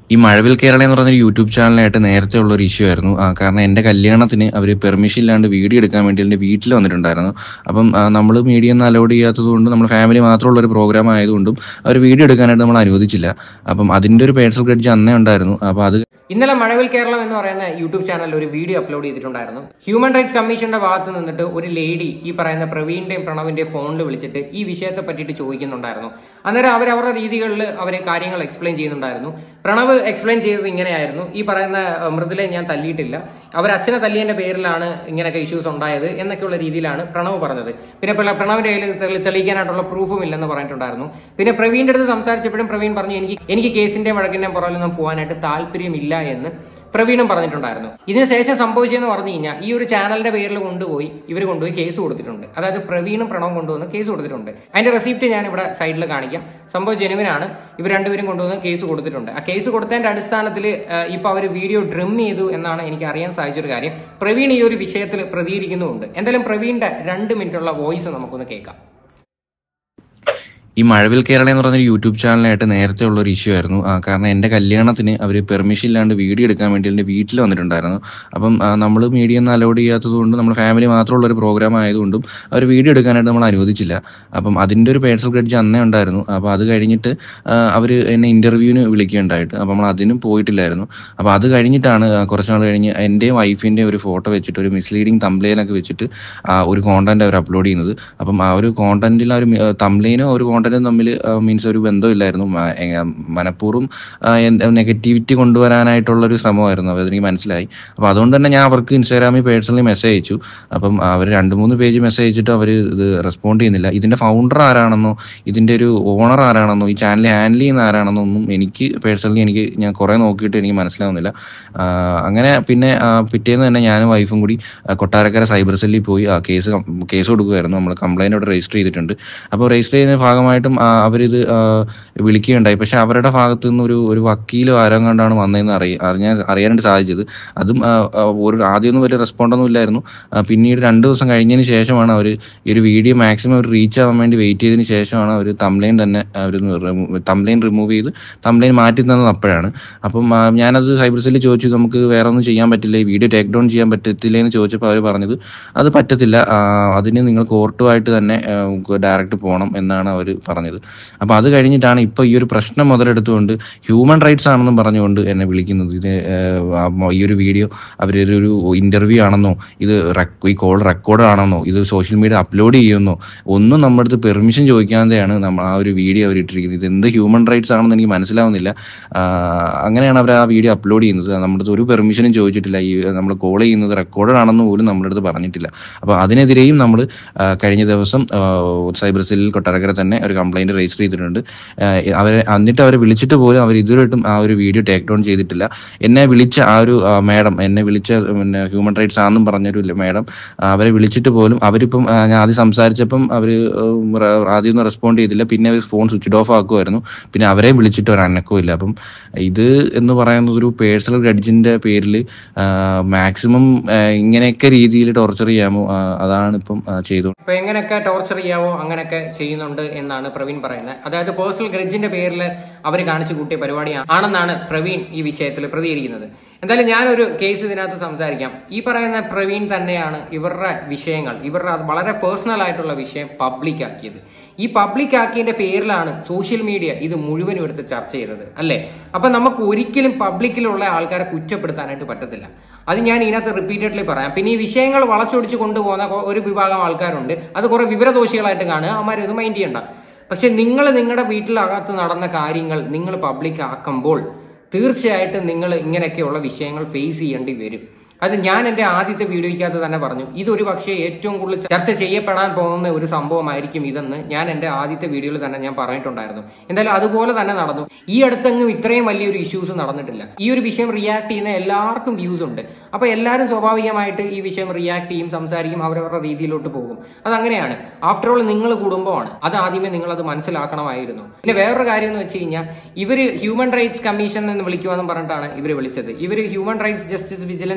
ഈ മഴവിൽ കേരള എന്ന് പറഞ്ഞൊരു യൂട്യൂബ് ചാനലായിട്ട് നേരത്തെ ഉള്ള ഒരു ഇഷ്യൂ ആയിരുന്നു ആ, കാരണം എൻ്റെ കല്യാണത്തിന് അവർ പെർമിഷൻ ഇല്ലാണ്ട് വീഡിയോ എടുക്കാൻ വേണ്ടി എൻ്റെ വീട്ടിൽ വന്നിട്ടുണ്ടായിരുന്നു അപ്പം നമ്മൾ മീഡിയ ഒന്നും അലോഡ് ചെയ്യാത്തത് കൊണ്ടും നമ്മുടെ ഫാമിലി മാത്രമുള്ള ഒരു പ്രോഗ്രാം ആയതുകൊണ്ടും അവർ വീഡിയോ എടുക്കാനായിട്ട് നമ്മൾ അനുവദിച്ചില്ല അപ്പം അതിൻ്റെ ഒരു പേഴ്സണൽ ക്രെഡിറ്റ് അന്നേ ഉണ്ടായിരുന്നു അപ്പോൾ അത് ഇന്നലെ മഴവിൽ കേരളം എന്ന് പറയുന്ന യൂട്യൂബ് ചാനലിൽ ഒരു വീഡിയോ അപ്ലോഡ് ചെയ്തിട്ടുണ്ടായിരുന്നു ഹ്യൂമൻ റൈറ്റ്സ് കമ്മീഷന്റെ ഭാഗത്ത് നിന്നിട്ട് ഒരു ലേഡി ഈ പറയുന്ന പ്രവീണിന്റെയും പ്രണവിന്റെയും ഫോണിൽ വിളിച്ചിട്ട് ഈ വിഷയത്തെ പറ്റിയിട്ട് ചോദിക്കുന്നുണ്ടായിരുന്നു അന്നേരം അവർ അവരുടെ രീതികളിൽ അവരെ കാര്യങ്ങൾ എക്സ്പ്ലെയിൻ ചെയ്യുന്നുണ്ടായിരുന്നു പ്രണവ് എക്സ്പ്ലെയിൻ ചെയ്തത് ഇങ്ങനെയായിരുന്നു ഈ പറയുന്ന അഹ്, മൃദുലെ ഞാൻ തല്ലിയിട്ടില്ല അവർ അച്ഛനെ തല്ലിയതിന്റെ പേരിലാണ് ഇങ്ങനെയൊക്കെ ഇഷ്യൂസ് ഉണ്ടായത് എന്നൊക്കെയുള്ള രീതിയിലാണ് പ്രണവ് പറഞ്ഞത് പിന്നെ പ്രണ- പ്രണവിന്റെ കയ്യിൽ തെളി- തെളിയിക്കാനായിട്ടുള്ള പ്രൂഫും ഇല്ലെന്ന് പറഞ്ഞിട്ടുണ്ടായിരുന്നു പിന്നെ പ്രവീണിന്റെ അടുത്ത് സംസാരിച്ചപ്പോഴും പ്രവീൺ പറഞ്ഞു എനിക്ക് എനിക്ക് കേസിന്റെയും വഴക്കിന്റെയും പുറകിലൊന്നും പോകാനായിട്ട് താല്പര്യമില്ല എന്ന് പ്രവീണും പറഞ്ഞിട്ടുണ്ടായിരുന്നു ഇതിനുശേഷം സംഭവിച്ചതെന്ന് പറഞ്ഞു കഴിഞ്ഞാൽ ഈ ഒരു ചാനലിന്റെ പേരിൽ കൊണ്ടുപോയി ഇവർ കൊണ്ടുപോയി കേസ് കൊടുത്തിട്ടുണ്ട് അതായത് പ്രവീണും പ്രണവും കൊണ്ടുവന്ന് കേസ് കൊടുത്തിട്ടുണ്ട് അതിന്റെ റെസിപ്റ്റ് ഞാൻ ഇവിടെ സൈഡിൽ കാണിക്കാം സംഭവം ജനുവിനാണ് ഇവർ രണ്ടുപേരും കൊണ്ടുവന്ന് കേസ് കൊടുത്തിട്ടുണ്ട് ആ കേസ് കൊടുത്തതിന്റെ അടിസ്ഥാനത്തിൽ ഇപ്പൊ അവർ വീഡിയോ ഡ്രിം ചെയ്തു എന്നാണ് എനിക്ക് അറിയാൻ സാധിച്ചൊരു കാര്യം പ്രവീൺ ഈ ഒരു വിഷയത്തിൽ പ്രതികരിക്കുന്നുമുണ്ട് എന്തായാലും പ്രവീണിന്റെ രണ്ട് മിനിറ്റുള്ള വോയിസ് നമുക്കൊന്ന് കേൾക്കാം ഈ മഴവിൽ കേരള എന്ന് പറഞ്ഞൊരു യൂട്യൂബ് ചാനലായിട്ട് നേരത്തെ ഉള്ള ഒരു ഇഷ്യൂ ആയിരുന്നു ആ, കാരണം എൻ്റെ കല്യാണത്തിന് അവർ പെർമിഷൻ ഇല്ലാണ്ട് വീഡിയോ എടുക്കാൻ വേണ്ടി എൻ്റെ വീട്ടിൽ വന്നിട്ടുണ്ടായിരുന്നു അപ്പം നമ്മൾ മീഡിയ ഒന്നും അലോഡ് ചെയ്യാത്തത് കൊണ്ടും നമ്മുടെ ഫാമിലി മാത്രമുള്ള ഒരു പ്രോഗ്രാം ആയതുകൊണ്ടും അവർ വീഡിയോ എടുക്കാനായിട്ട് നമ്മൾ അനുവദിച്ചില്ല അപ്പം അതിൻ്റെ ഒരു പേഴ്സണൽ ക്രെഡിറ്റ് അന്നേ ഉണ്ടായിരുന്നു അപ്പോൾ അത് കഴിഞ്ഞിട്ട് അവർ എന്നെ ഇൻ്റർവ്യൂവിന് വിളിക്കുകയുണ്ടായിട്ട് അപ്പം നമ്മൾ അതിനും പോയിട്ടില്ലായിരുന്നു അപ്പോൾ അത് കഴിഞ്ഞിട്ടാണ് ആ, കുറച്ച് നാൾ കഴിഞ്ഞ് എൻ്റെയും വൈഫിൻ്റെയും ഒരു ഫോട്ടോ വെച്ചിട്ട് ഒരു മിസ്ലീഡിങ് തംബ്ലെയിനൊക്കെ വെച്ചിട്ട് ആ, ഒരു കോണ്ടന്റ് അവർ അപ്ലോഡ് ചെയ്യുന്നത് അപ്പം ആ ഒരു കോണ്ടന്റിൽ ആ ഒരു തംബ്ലെയിനും ഒരു കോണ്ടന്റും തമ്മിൽ മീൻസ് ഒരു ബന്ധമില്ലായിരുന്നു മ- എ- മനഃപൂർവ്വം നെഗറ്റിവിറ്റി കൊണ്ടുവരാനായിട്ടുള്ള ഒരു ശ്രമമായിരുന്നു അപ്പോൾ അതെനിക്ക് മനസ്സിലായി അപ്പോൾ അതുകൊണ്ട് തന്നെ ഞാൻ അവർക്ക് ഇൻസ്റ്റാഗ്രാമിൽ പേഴ്സണലി മെസ്സേജ് അയച്ചു അപ്പം അവർ രണ്ട് മൂന്ന് പേജ് മെസ്സേജ് അയച്ചിട്ട് അവർ ഇത് റെസ്പോണ്ട് ചെയ്യുന്നില്ല ഇതിന്റെ ഫൗണ്ടർ ആരാണെന്നോ ഇതിന്റെ ഒരു ഓണർ ആരാണെന്നോ ഈ ചാനൽ ഹാൻഡിൽ ചെയ്യുന്ന ആരാണെന്നോ ഒന്നും എനിക്ക് പേഴ്സണലി എനിക്ക് ഞാൻ കുറെ നോക്കിയിട്ട് എനിക്ക് മനസ്സിലാവുന്നില്ല ആ, അങ്ങനെ പിന്നെ ആ, പിറ്റേന്ന് തന്നെ ഞാനും വൈഫും കൂടി ആ, കൊട്ടാരക്കര സൈബർ സെല്ലിൽ പോയി ആ കേസ് കം- കേസ് കൊടുക്കുമായിരുന്നു നമ്മൾ കംപ്ലൈന്റ് അവിടെ രജിസ്റ്റർ ചെയ്തിട്ടുണ്ട് അപ്പോൾ രജിസ്റ്റർ ചെയ്യുന്ന ഭാഗമായിട്ടും ആ, അവരിത് ആ, വിളിക്കുകയുണ്ടായി പക്ഷെ അവരുടെ ഭാഗത്തു നിന്ന് ഒരു ഒരു വക്കീലോ ആരോ കണ്ടാണ് വന്നതെന്ന് അറിയ അറിഞ്ഞാൻ അറിയാനായിട്ട് സാധിച്ചത് അതും ആ, ആ, ഒരു ആദ്യമൊന്നും വലിയ റെസ്പോണ്ടൊന്നും ഇല്ലായിരുന്നു ആ, പിന്നീട് രണ്ട് ദിവസം കഴിഞ്ഞതിന് ശേഷമാണ് അവർ ഈ ഒരു വീഡിയോ മാക്സിമം ഒരു റീച്ച് ആവാൻ വേണ്ടി വെയിറ്റ് ചെയ്തതിന് ശേഷമാണ് അവർ തംലൈൻ തന്നെ അവർ തംലൈൻ റിമൂവ് ചെയ്ത് തംലൈൻ മാറ്റി തന്നത് അപ്പോഴാണ് അപ്പം ആ, ഞാനത് സൈബർ സെല്ലിൽ ചോദിച്ചു നമുക്ക് വേറെ ഒന്നും ചെയ്യാൻ പറ്റില്ല ഈ വീഡിയോ ടേക്ക് ഡൗൺ ചെയ്യാൻ പറ്റത്തില്ല എന്ന് ചോദിച്ചപ്പോൾ അവർ പറഞ്ഞത് അത് പറ്റത്തില്ല ആ, അതിന് നിങ്ങൾ കോർട്ടുമായിട്ട് തന്നെ ഡയറക്റ്റ് പോകണം എന്നാണ് അവർ പറഞ്ഞത് അപ്പോൾ അത് കഴിഞ്ഞിട്ടാണ് ഇപ്പോൾ ഈ ഒരു പ്രശ്നം മുതലെടുത്തുകൊണ്ട് ഹ്യൂമൻ റൈറ്റ്സ് ആണെന്നും പറഞ്ഞുകൊണ്ട് എന്നെ വിളിക്കുന്നത് ഇത് ഏഹ്, ആ മൊ- ഈ ഒരു വീഡിയോ അവരൊരു ഇന്റർവ്യൂ ആണെന്നോ ഇത് റെക്- ഈ കോൾ റെക്കോർഡ് ആണെന്നോ ഇത് സോഷ്യൽ മീഡിയ അപ്ലോഡ് ചെയ്യുന്നോ ഒന്നും നമ്മുടെ അടുത്ത് പെർമിഷൻ ചോദിക്കാതെയാണ് നമ്മൾ ആ ഒരു വീഡിയോ അവർ ഇട്ടിരിക്കുന്നത് ഇത് എന്ത് ഹ്യൂമൻ റൈറ്റ്സ് ആണെന്ന് എനിക്ക് മനസ്സിലാവുന്നില്ല ആ, അങ്ങനെയാണ് അവർ ആ വീഡിയോ അപ്ലോഡ് ചെയ്യുന്നത് നമ്മുടെ അടുത്ത് ഒരു പെർമിഷനും ചോദിച്ചിട്ടില്ല ഈ നമ്മൾ കോൾ ചെയ്യുന്നത് റെക്കോർഡ് ആണെന്ന് പോലും നമ്മുടെ അടുത്ത് പറഞ്ഞിട്ടില്ല അപ്പോൾ അതിനെതിരെയും നമ്മൾ കഴിഞ്ഞ ദിവസം ആ, സൈബർ സെല്ലിൽ കൊട്ടാരക്കര തന്നെ ഒരു കംപ്ലൈന്റ് രജിസ്റ്റർ ചെയ്തിട്ടുണ്ട് ആ, അവരെ എന്നിട്ട് അവരെ വിളിച്ചിട്ട് പോലും അവർ ഇതുവരെയായിട്ടും ആ ഒരു വീഡിയോ ടേക്ക് ഡൗൺ ചെയ്തിട്ടില്ല എന്നെ വിളിച്ച ആ ഒരു മാഡം എന്നെ വിളിച്ച പിന്നെ ഹ്യൂമൻ റൈറ്റ്സ് ആണെന്നും പറഞ്ഞൊരു മാഡം അവരെ വിളിച്ചിട്ട് പോലും അവരിപ്പം ആ, ഞാൻ ആദ്യം സംസാരിച്ചപ്പം അവർ ആദ്യം ഒന്നും റെസ്പോണ്ട് ചെയ്തില്ല പിന്നെ അവർ ഫോൺ സ്വിച്ച് ഓഫ് ആക്കുമായിരുന്നു പിന്നെ അവരെയും വിളിച്ചിട്ട് ഒരു അനക്കവും ഇല്ല അപ്പം ഇത് എന്ന് പറയുന്നത് ഒരു പേഴ്സണൽ ഗ്രഡ്ജിന്റെ പേരിൽ മാക്സിമം ഇങ്ങനെയൊക്കെ രീതിയിൽ ടോർച്ചർ ചെയ്യാമോ ആ, അതാണ് ഇപ്പം ആ, ചെയ്തു അപ്പൊ എങ്ങനെയൊക്കെ ടോർച്ചർ ചെയ്യാവോ അങ്ങനെയൊക്കെ ചെയ്യുന്നുണ്ട് എന്നാണ് പ്രവീൺ പറയുന്നത് അതായത് പേഴ്സണൽ ഗ്രഡ്ജിന്റെ പേരിൽ അവർ കാണിച്ചു കൂട്ടിയ പരിപാടി ആണെന്നാണ് പ്രവീൺ ഈ വിഷയത്തിൽ പ്രതികരിക്കുന്നത് എന്തായാലും ഞാനൊരു കേസ് ഇതിനകത്ത് സംസാരിക്കാം ഈ പറയുന്ന പ്രവീൺ തന്നെയാണ് ഇവരുടെ വിഷയങ്ങൾ ഇവരുടെ അത് വളരെ പേഴ്സണൽ ആയിട്ടുള്ള വിഷയം പബ്ലിക് ആക്കിയത് ഈ പബ്ലിക് ആക്കിയതിന്റെ പേരിലാണ് സോഷ്യൽ മീഡിയ ഇത് മുഴുവനും എടുത്ത് ചർച്ച ചെയ്തത് അല്ലേ അപ്പൊ നമുക്ക് ഒരിക്കലും പബ്ലിക്കിലുള്ള ആൾക്കാരെ കുറ്റപ്പെടുത്താനായിട്ട് പറ്റത്തില്ല അത് ഞാൻ ഇതിനകത്ത് റിപ്പീറ്റഡ്ലി പറയാം പിന്നെ ഈ വിഷയങ്ങൾ വളച്ചൊടിച്ച് കൊണ്ടുപോകുന്ന കൊ- ഒരു വിഭാഗം ആൾക്കാരുണ്ട് അത് കുറെ വിവരദോഷികളായിട്ട് കാണുക അവന്മാർ ഇത് മൈൻഡ് ചെയ്യണ്ട പക്ഷെ നിങ്ങൾ നിങ്ങളുടെ വീട്ടിലകത്ത് നടന്ന കാര്യങ്ങൾ നിങ്ങൾ പബ്ലിക് ആക്കുമ്പോൾ തീർച്ചയായിട്ടും നിങ്ങൾ ഇങ്ങനെയൊക്കെയുള്ള വിഷയങ്ങൾ ഫേസ് ചെയ്യേണ്ടി വരും അത് ഞാൻ എൻ്റെ ആദ്യത്തെ വീഡിയോയ്ക്കകത്ത് തന്നെ പറഞ്ഞു ഇതൊരു പക്ഷേ ഏറ്റവും കൂടുതൽ ചർച്ച ചെയ്യപ്പെടാൻ പോകുന്ന ഒരു സംഭവമായിരിക്കും ഇതെന്ന് ഞാൻ എൻ്റെ ആദ്യത്തെ വീഡിയോയിൽ തന്നെ ഞാൻ പറഞ്ഞിട്ടുണ്ടായിരുന്നു എന്തായാലും അതുപോലെ തന്നെ നടന്നു ഈ അടുത്തെങ്ങും ഇത്രയും വലിയൊരു ഇഷ്യൂസ് നടന്നിട്ടില്ല ഈ ഒരു വിഷയം റിയാക്ട് ചെയ്യുന്ന എല്ലാവർക്കും വ്യൂസ് ഉണ്ട് അപ്പൊ എല്ലാവരും സ്വാഭാവികമായിട്ട് ഈ വിഷയം റിയാക്ട് ചെയ്യും സംസാരിക്കും അവരവരുടെ രീതിയിലോട്ട് പോകും അതങ്ങനെയാണ് ആഫ്റ്റർ ഓൾ നിങ്ങൾ കുടുംബമാണ് അത് ആദ്യമേ നിങ്ങൾ അത് മനസ്സിലാക്കണമായിരുന്നു പിന്നെ വേറൊരു കാര്യം എന്ന് വെച്ച് കഴിഞ്ഞാൽ ഇവര് ഹ്യൂമൻ റൈറ്റ്സ് കമ്മീഷൻ എന്ന് വിളിക്കുവാന്ന് പറഞ്ഞിട്ടാണ് ഇവർ വിളിച്ചത് ഇവർ human rights justice vigilance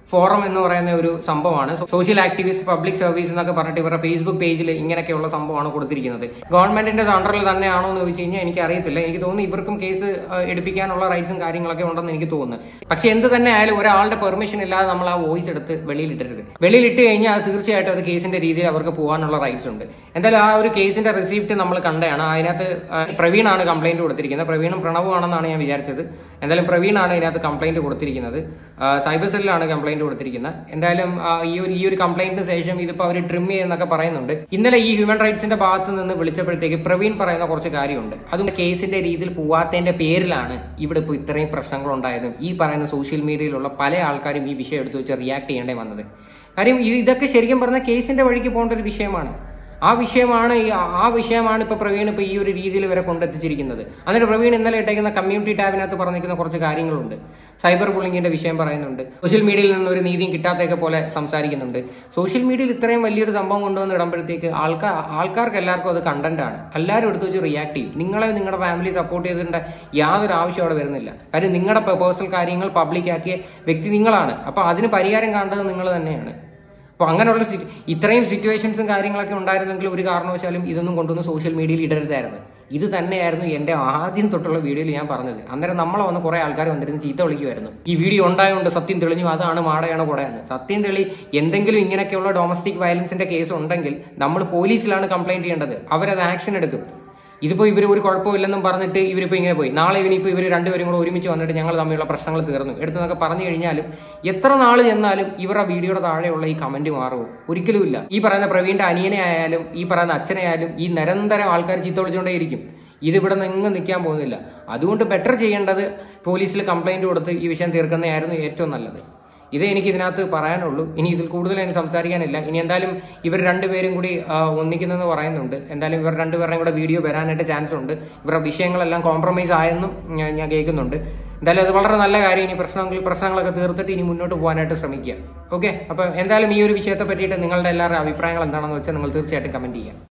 forum എന്ന് പറയുന്ന ഒരു സംഭവമാണ് സോഷ്യൽ ആക്ടിവിസ്റ്റ് പബ്ലിക് സർവീസ് എന്നൊക്കെ പറഞ്ഞിട്ട് ഇവരുടെ ഫേസ്ബുക്ക് പേജിൽ ഇങ്ങനെയൊക്കെയുള്ള സംഭവമാണ് കൊടുത്തിരിക്കുന്നത് ഗവൺമെന്റിന്റെ അണ്ടറിൽ തന്നെയാണോ എന്ന് ചോദിച്ചു കഴിഞ്ഞാൽ എനിക്ക് അറിയത്തില്ല എനിക്ക് തോന്നുന്നു ഇവർക്കും കേസ് ആ, എടുപ്പിക്കാനുള്ള റൈറ്റ്സും കാര്യങ്ങളൊക്കെ ഉണ്ടെന്ന് എനിക്ക് തോന്നുന്നു പക്ഷെ എന്ത് തന്നെ ആയാലും ഒരാളുടെ പെർമിഷൻ ഇല്ലാതെ നമ്മൾ ആ വോയിസ് എടുത്ത് വെളിയിലിട്ടരുത് വെളിയിലിട്ട് കഴിഞ്ഞാൽ അത് തീർച്ചയായിട്ടും അത് കേസിന്റെ രീതിയിൽ അവർക്ക് പോകാനുള്ള റൈറ്റ്സ് ഉണ്ട് എന്തായാലും ആ ഒരു കേസിന്റെ റിസീപ്റ്റ് നമ്മൾ കണ്ടതാണ് അതിനകത്ത് ആ, പ്രവീണാണ് കംപ്ലൈന്റ് കൊടുത്തിരിക്കുന്നത് പ്രവീണും പ്രണവുമാണെന്നാണ് ഞാൻ വിചാരിച്ചത് എന്തായാലും പ്രവീണാണ് ഇതിനകത്ത് കംപ്ലൈന്റ് കൊടുത്തിരിക്കുന്നത് ആ, സൈബർ സെല്ലിലാണ് കംപ്ലൈന്റ് കൊടുത്തിരിക്കുന്നത് എന്തായാലും ആ, ഈ ഒരു ഈ ഒരു കംപ്ലൈന്റിന് ശേഷം ഇതിപ്പോ അവർ ട്രിം ചെയ്യുന്നൊക്കെ പറയുന്നുണ്ട് ഇന്നലെ ഈ ഹ്യൂമൻ റൈറ്റ്സിന്റെ ഭാഗത്ത് നിന്ന് വിളിച്ചപ്പോഴത്തേക്ക് പ്രവീൺ പറയുന്ന കുറച്ച് കാര്യമുണ്ട് അതും കേസിന്റെ രീതിയിൽ പോവാത്തതിന്റെ പേരിലാണ് ഇവിടെ ഇപ്പോൾ ഇത്രയും പ്രശ്നങ്ങൾ ഉണ്ടായതും ഈ പറയുന്ന സോഷ്യൽ മീഡിയയിലുള്ള പല ആൾക്കാരും ഈ വിഷയം എടുത്തു വെച്ച് റിയാക്ട് ചെയ്യേണ്ടി വന്നത് കാര്യം ഇത് ഇതൊക്കെ ശരിക്കും പറഞ്ഞ കേസിന്റെ വഴിക്ക് പോകേണ്ട ഒരു വിഷയമാണ് ആ വിഷയമാണ് ഈ ആ വിഷയമാണ് ഇപ്പൊ പ്രവീൺ ഇപ്പൊ ഈ ഒരു രീതിയിൽ വരെ കൊണ്ടെത്തിച്ചിരിക്കുന്നത് എന്നിട്ട് പ്രവീൺ ഇന്നലെ ഇട്ടേക്കുന്ന കമ്മ്യൂണിറ്റി ടാബിനകത്ത് പറഞ്ഞിരിക്കുന്ന കുറച്ച് കാര്യങ്ങളുണ്ട് സൈബർ ബുള്ളിങ്ങിന്റെ വിഷയം പറയുന്നുണ്ട് സോഷ്യൽ മീഡിയയിൽ നിന്ന് ഒരു നീതിയും കിട്ടാത്തൊക്കെ പോലെ സംസാരിക്കുന്നുണ്ട് സോഷ്യൽ മീഡിയയിൽ ഇത്രയും വലിയൊരു സംഭവം കൊണ്ടുവന്ന് ഇടുമ്പോഴത്തേക്ക് ആൾക്കാർ ആൾക്കാർക്ക് എല്ലാവർക്കും അത് കണ്ടന്റ് ആണ് എല്ലാവരും എടുത്ത് വെച്ച് റിയാക്ട് ചെയ്യും നിങ്ങളെ നിങ്ങളുടെ ഫാമിലി സപ്പോർട്ട് ചെയ്തിട്ടുണ്ട് യാതൊരു ആവശ്യം അവിടെ വരുന്നില്ല കാര്യം നിങ്ങളുടെ പേഴ്സണൽ കാര്യങ്ങൾ പബ്ലിക് ആക്കിയ വ്യക്തി നിങ്ങളാണ് അപ്പൊ അതിന് പരിഹാരം കാണേണ്ടത് നിങ്ങൾ തന്നെയാണ് അപ്പൊ അങ്ങനെയുള്ള സിറ്റ്- ഇത്രയും സിറ്റുവേഷൻസും കാര്യങ്ങളൊക്കെ ഉണ്ടായിരുന്നെങ്കിൽ ഒരു കാരണവശാലും ഇതൊന്നും കൊണ്ടുവന്ന് സോഷ്യൽ മീഡിയയിൽ ഇടരുതായിരുന്നു ഇത് തന്നെയായിരുന്നു എന്റെ ആദ്യം തൊട്ടുള്ള വീഡിയോയിൽ ഞാൻ പറഞ്ഞത് അന്നേരം നമ്മളെ വന്ന് കുറെ ആൾക്കാർ വന്നിരുന്ന് ചീത്ത വിളിക്കുമായിരുന്നു ഈ വീഡിയോ ഉണ്ടായതുകൊണ്ട് സത്യം തെളിഞ്ഞു അതാണ് മാടയാണ് കൂടെയാണ് സത്യം തെളി എന്തെങ്കിലും ഇങ്ങനെയൊക്കെയുള്ള ഡൊമസ്റ്റിക് വയലൻസിന്റെ കേസ് ഉണ്ടെങ്കിൽ നമ്മൾ പോലീസിലാണ് കംപ്ലൈന്റ് ചെയ്യേണ്ടത് അവരത് ആക്ഷൻ എടുക്കും ഇതിപ്പോ ഇവർ ഒരു കുഴപ്പമില്ലെന്നും പറഞ്ഞിട്ട് ഇവരിപ്പോ ഇങ്ങനെ പോയി നാളെ ഇവനിപ്പോ ഇവർ രണ്ടുപേരും കൂടെ ഒരുമിച്ച് വന്നിട്ട് ഞങ്ങൾ തമ്മിലുള്ള പ്രശ്നങ്ങൾ തീർന്നു എടുത്തെന്നൊക്കെ പറഞ്ഞു കഴിഞ്ഞാലും എത്ര നാൾ ചെന്നാലും ഇവരുടെ വീഡിയോയുടെ താഴെയുള്ള ഈ കമന്റ് മാറുമോ ഒരിക്കലുമില്ല ഈ പറയുന്ന പ്രവീണിന്റെ അനിയനെ ആയാലും ഈ പറയുന്ന അച്ഛനെ ആയാലും ഈ നിരന്തരം ആൾക്കാർ ചീത്ത വിളിച്ചുകൊണ്ടേയിരിക്കും ഇത് ഇവിടെ നിന്ന് എങ്ങും നിൽക്കാൻ പോകുന്നില്ല അതുകൊണ്ട് ബെറ്റർ ചെയ്യേണ്ടത് പോലീസിൽ കംപ്ലൈന്റ് കൊടുത്ത് ഈ വിഷയം തീർക്കുന്നതായിരുന്നു ഏറ്റവും നല്ലത് ഇതേ എനിക്ക് ഇതിനകത്ത് പറയാനുള്ളൂ ഇനി ഇതിൽ കൂടുതൽ എനിക്ക് സംസാരിക്കാനില്ല ഇനി എന്തായാലും ഇവർ രണ്ടുപേരും കൂടി ആ, ഒന്നിക്കുന്നെന്ന് പറയുന്നുണ്ട് എന്തായാലും ഇവർ രണ്ടുപേരുടെയും കൂടെ വീഡിയോ വരാനായിട്ട് ചാൻസ് ഉണ്ട് ഇവരുടെ വിഷയങ്ങളെല്ലാം കോംപ്രമൈസ് ആയെന്നും ഞാൻ ഞാൻ കേൾക്കുന്നുണ്ട് എന്തായാലും അത് വളരെ നല്ല കാര്യം ഇനി പ്രശ്നങ്ങൾ പ്രശ്നങ്ങളൊക്കെ തീർത്തിട്ട് ഇനി മുന്നോട്ട് പോകാനായിട്ട് ശ്രമിക്കുക ഓക്കെ അപ്പോൾ എന്തായാലും ഈ ഒരു വിഷയത്തെ പറ്റിയിട്ട് നിങ്ങളുടെ എല്ലാവരുടെ അഭിപ്രായങ്ങൾ എന്താണെന്ന് വെച്ചാൽ നിങ്ങൾ തീർച്ചയായിട്ടും കമന്റ് ചെയ്യാം